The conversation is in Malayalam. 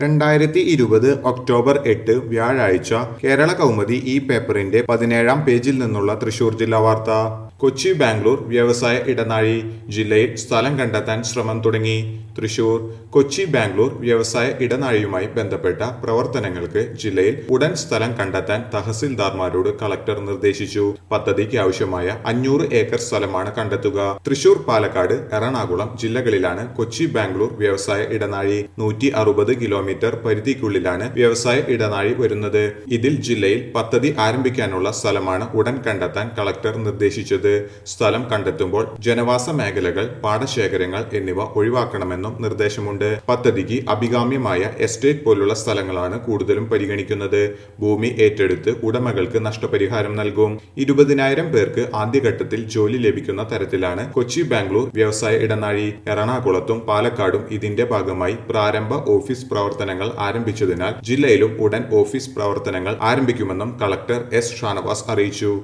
രണ്ടായിരത്തി ഇരുപത് ഒക്ടോബർ എട്ട് വ്യാഴാഴ്ച കേരള കൗമുദി ഈ പേപ്പറിന്റെ പതിനേഴാം പേജിൽ നിന്നുള്ള തൃശൂർ ജില്ലാ വാർത്ത കൊച്ചി ബാംഗ്ലൂർ വ്യവസായ ഇടനാഴി ജില്ലയിൽ സ്ഥലം കണ്ടെത്താൻ ശ്രമം തുടങ്ങി തൃശൂർ കൊച്ചി ബാംഗ്ലൂർ വ്യവസായ ഇടനാഴിയുമായി ബന്ധപ്പെട്ട പ്രവർത്തനങ്ങൾക്ക് ജില്ലയിൽ ഉടൻ സ്ഥലം കണ്ടെത്താൻ തഹസിൽദാർമാരോട് കളക്ടർ നിർദ്ദേശിച്ചു പദ്ധതിക്ക് ആവശ്യമായ അഞ്ഞൂറ് ഏക്കർ സ്ഥലമാണ് കണ്ടെത്തുക തൃശൂർ പാലക്കാട് എറണാകുളം ജില്ലകളിലാണ് കൊച്ചി ബാംഗ്ലൂർ വ്യവസായ ഇടനാഴി നൂറ്റി അറുപത് കിലോമീറ്റർ പരിധിക്കുള്ളിലാണ് വ്യവസായ ഇടനാഴി വരുന്നത് ഇതിൽ ജില്ലയിൽ പദ്ധതി ആരംഭിക്കാനുള്ള സ്ഥലമാണ് ഉടൻ കണ്ടെത്താൻ കളക്ടർ നിർദ്ദേശിച്ചത് സ്ഥലം കണ്ടെത്തുമ്പോൾ ജനവാസ മേഖലകൾ പാടശേഖരങ്ങൾ എന്നിവ ഒഴിവാക്കണമെന്നും നിർദ്ദേശമുണ്ട് പദ്ധതിക്ക് അഭികാമ്യമായ എസ്റ്റേറ്റ് പോലുള്ള സ്ഥലങ്ങളാണ് കൂടുതലും പരിഗണിക്കുന്നത് ഭൂമി ഏറ്റെടുത്ത് ഉടമകൾക്ക് നഷ്ടപരിഹാരം നൽകും ഇരുപതിനായിരം പേർക്ക് ആദ്യഘട്ടത്തിൽ ജോലി ലഭിക്കുന്ന തരത്തിലാണ് കൊച്ചി ബാംഗ്ലൂർ വ്യവസായ ഇടനാഴി എറണാകുളത്തും പാലക്കാടും ഇതിന്റെ ഭാഗമായി പ്രാരംഭ ഓഫീസ് പ്രവർത്തനങ്ങൾ ആരംഭിച്ചതിനാൽ ജില്ലയിലും ഉടൻ ഓഫീസ് പ്രവർത്തനങ്ങൾ ആരംഭിക്കുമെന്നും കളക്ടർ എസ് ഷാനവാസ് അറിയിച്ചു